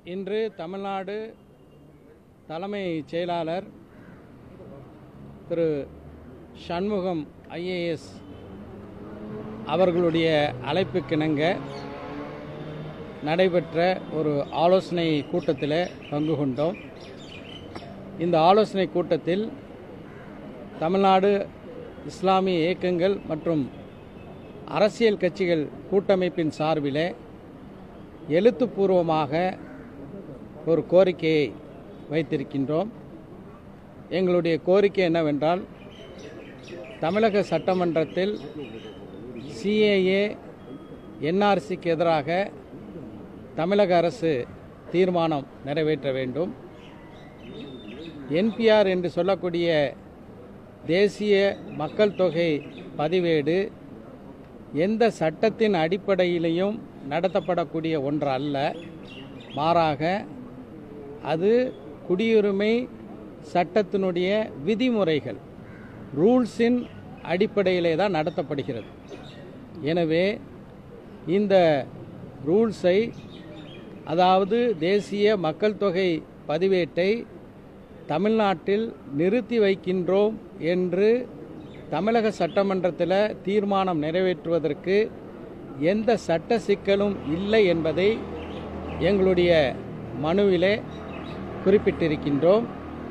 இன்று தமிழ்நாடு தலைமை செயலாளர் திரு சண்முகம் ஐஏஎஸ் அவர்களுடைய அழைப்புக்கிணங்க நடைபெற்ற ஒரு ஆலோசனை கூட்டத்தில் பங்கு கொண்டோம் இந்த ஆலோசனை கூட்டத்தில் தமிழ்நாடு இஸ்லாமிய இயக்கங்கள் மற்றும் அரசியல் கட்சிகள் கூட்டமைப்பின் சார்பில் எழுத்துப்பூர்வமாக ஒரு கோரிக்கையை வைத்திருக்கின்றோம் எங்களுடைய கோரிக்கை என்னவென்றால் தமிழக சட்டமன்றத்தில் சிஏஏ என்ஆர்சிக்கு எதிராக தமிழக அரசு தீர்மானம் நிறைவேற்ற வேண்டும் என்பிஆர் என்று சொல்லக்கூடிய தேசிய மக்கள் தொகை பதிவேடு எந்த சட்டத்தின் அடிப்படையிலையும் நடத்தப்படக்கூடிய ஒன்று அல்ல மாறாக அது குடியுரிமை சட்டத்தினுடைய விதிமுறைகள் ரூல்ஸின் அடிப்படையிலே தான் நடத்தப்படுகிறது எனவே இந்த ரூல்ஸை அதாவது தேசிய மக்கள் தொகை பதிவேட்டை தமிழ்நாட்டில் நிறுத்தி வைக்கின்றோம் என்று தமிழக சட்டமன்றத்தில் தீர்மானம் நிறைவேற்றுவதற்கு எந்த சட்ட சிக்கலும் இல்லை என்பதை எங்களுடைய மனுவிலே குறிப்பிட்டிருக்கின்றோம்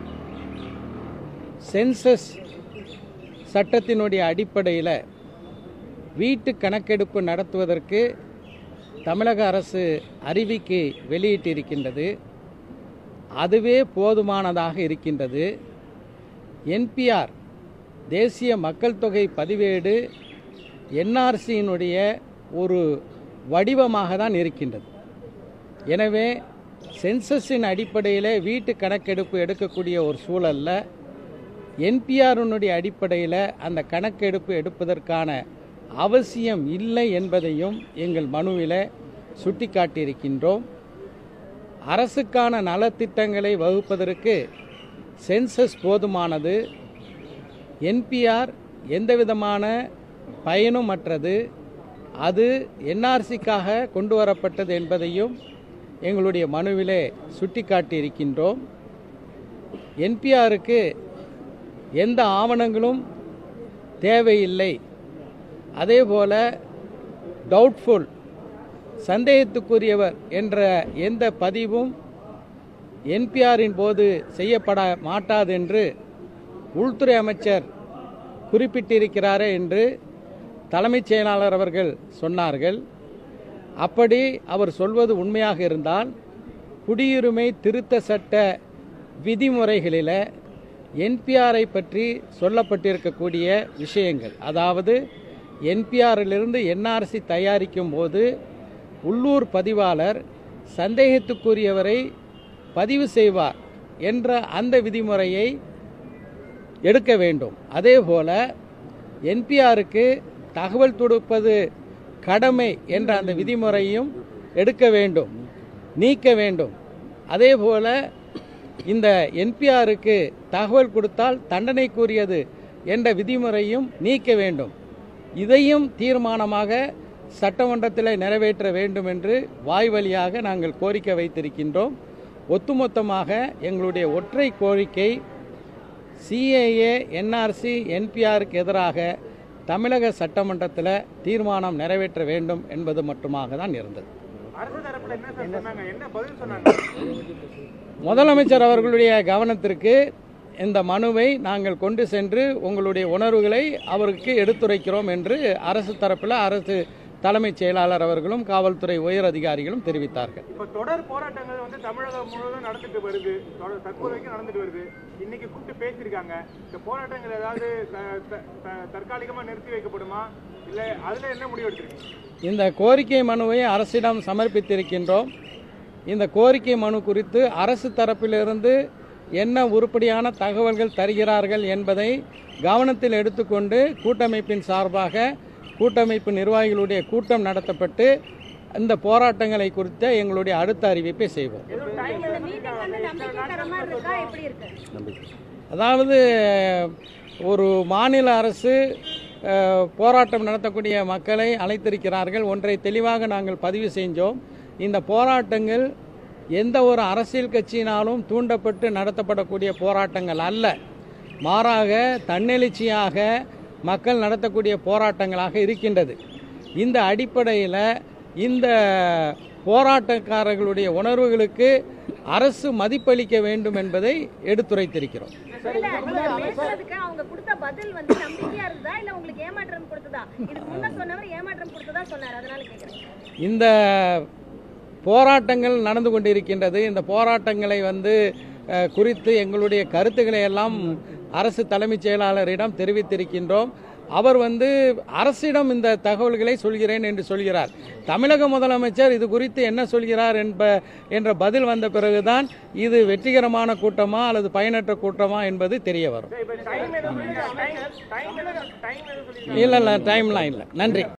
சென்சஸ் சட்டத்தினுடைய அடிப்படையில் வீட்டு கணக்கெடுப்பு நடத்துவதற்கு தமிழக அரசு அறிவிக்கை வெளியிட்டிருக்கின்றது அதுவே போதுமானதாக இருக்கின்றது என்பிஆர் தேசிய மக்கள் தொகை பதிவேடு என்ஆர்சியினுடைய ஒரு வடிவமாக தான் இருக்கின்றது எனவே சென்சஸின் அடிப்படையில் வீட்டு கணக்கெடுப்பு எடுக்கக்கூடிய ஒரு சூழலில் என்பிஆரினுடைய அடிப்படையில் அந்த கணக்கெடுப்பு எடுப்பதற்கான அவசியம் இல்லை என்பதையும் எங்கள் மனுவில் சுட்டிக்காட்டியிருக்கின்றோம் அரசுக்கான நலத்திட்டங்களை வகுப்பதற்கு சென்சஸ் போதுமானது என்பிஆர் எந்தவிதமான பயனும் அற்றது அது என்ஆர்சிக்காக கொண்டு வரப்பட்டது என்பதையும் எங்களுடைய மனுவிலே சுட்டிக்காட்டியிருக்கின்றோம் என்பிஆருக்கு எந்த ஆவணங்களும் தேவையில்லை அதேபோல டவுட்ஃபுல் சந்தேகத்துக்குரியவர் என்ற எந்த பதிவும் என்பிஆரின் போது செய்யப்பட மாட்டாது என்று உள்துறை அமைச்சர் குறிப்பிட்டிருக்கிறாரே என்று தலைமைச் செயலாளர் அவர்கள் சொன்னார்கள் அப்படி அவர் சொல்வது உண்மையாக இருந்தால் குடியுரிமை திருத்த சட்ட விதிமுறைகளில் என்பிஆரை பற்றி சொல்லப்பட்டிருக்கக்கூடிய விஷயங்கள் அதாவது என்பிஆரிலிருந்து என்ஆர்சி தயாரிக்கும் போது உள்ளூர் பதிவாளர் சந்தேகத்துக்குரியவரை பதிவு செய்வார் என்ற அந்த விதிமுறையை எடுக்க வேண்டும் அதே போல என்பிஆருக்கு தகவல் கொடுப்பது கடமை என்ற அந்த விதிமுறையும் எடுக்க வேண்டும் நீக்க வேண்டும் அதே போல இந்த என்பிஆருக்கு தகவல் கொடுத்தால் தண்டனைக்குரியது என்ற விதிமுறையும் நீக்க வேண்டும் இதையும் தீர்மானமாக சட்டமன்றத்தில் நிறைவேற்ற வேண்டும் என்று வாய் வழியாக நாங்கள் கோரிக்கை வைத்திருக்கின்றோம் ஒட்டுமொத்தமாக எங்களுடைய ஒற்றை கோரிக்கை சிஏஏ என்ஆர்சி என்பிஆருக்கு எதிராக தமிழக சட்டமன்றத்தில் தீர்மானம் நிறைவேற்ற வேண்டும் என்பது மட்டுமாக தான் இருந்தது அரசு தரப்புல என்ன சார் சொன்னாங்க என்ன பதில் சொன்னாங்க முதலமைச்சர் அவர்களுடைய கவனத்திற்கு இந்த மனுவை நாங்கள் கொண்டு சென்று உங்களுடைய உணர்வுகளை அவருக்கு எடுத்துரைக்கிறோம் என்று அரசு தரப்பில் அரசு தலைமைச் செயலாளர் அவர்களும் காவல்துறை உயர் அதிகாரிகளும் தெரிவித்தார்கள் இப்ப தொடர் போராட்டங்கள் வந்து தமிழகம் முழுவதும் நடந்துட்டு வருது தொடர் தற்போது வரைக்கும் நடந்துட்டு வருது இன்னைக்கு கூப்பிட்டு பேசியிருக்காங்க இந்த போராட்டங்கள் ஏதாவது த- த- த- தற்காலிகமா நிறுத்தி வைக்கப்படுமா இல்ல அதுல என்ன முடிவு எடுத்திருக்கீங்க இந்த கோரிக்கை மனுவை அரசிடம் சமர்ப்பித்திருக்கின்றோம் இந்த கோரிக்கை மனு குறித்து அரசு தரப்பிலிருந்து என்ன உருப்படியான தகவல்கள் தருகிறார்கள் என்பதை கவனத்தில் எடுத்துக்கொண்டு கூட்டமைப்பின் சார்பாக கூட்டமைப்பு நிர்வாகிகளுடைய கூட்டம் நடத்தப்பட்டு இந்த போராட்டங்களை குறித்த எங்களுடைய அடுத்த அறிவிப்பை செய்வோம் எதுவும் டைம் இந்த மீட்டிங் வந்து நம்பிக்கை தர மாதிரி இருக்கா எப்படி இருக்கு அதாவது ஒரு மாநில அரசு அஹ், போராட்டம் நடத்தக்கூடிய மக்களை அழைத்திருக்கிறார்கள் ஒன்றை தெளிவாக நாங்கள் பதிவு செஞ்சோம் இந்த போராட்டங்கள் எந்த ஒரு அரசியல் கட்சியினாலும் தூண்டப்பட்டு நடத்தப்படக்கூடிய போராட்டங்கள் அல்ல மாறாக தன்னெழுச்சியாக மக்கள் நடத்தக்கூடிய போராட்டங்களாக இருக்கின்றது இந்த அடிப்படையில் இந்த போராட்டக்காரர்களுடைய உணர்வுகளுக்கு அரசு மதிப்பளிக்க வேண்டும் என்பதை எடுத்துரைத்திருக்கிறோம் இல்ல, நீங்க பேசுறதுக்கு அவங்க கொடுத்த பதில் வந்து நம்பிக்கையா இருந்ததா இல்ல உங்களுக்கு ஏமாற்றம் கொடுத்ததா இதுக்கு முன்ன சொன்னவர் ஏமாற்றம் கொடுத்ததா சொன்னார் அதனால கேக்குறேன் இந்த போராட்டங்கள் நடந்து கொண்டிருக்கின்றது இந்த போராட்டங்களை வந்து அஹ், குறித்து எங்களுடைய கருத்துக்களை எல்லாம் அரசு தலைமைச் செயலாளரிடம் தெரிவித்திருக்கின்றோம் அவர் வந்து அரசிடம் இந்த தகவல்களை சொல்கிறேன் என்று சொல்கிறார் தமிழக முதலமைச்சர் இது குறித்து என்ன சொல்கிறார் என்ப என்ற பதில் வந்த பிறகுதான் இது வெற்றிகரமான கூட்டமா அல்லது பயனற்ற கூட்டமா என்பது தெரிய வரும் இப்ப டைம் எதுவும் டைம் டைம் எதுவும் டைம் எதுவும் சொல்லி இல்லை இல்லை டைம்லாம் இல்லை நன்றி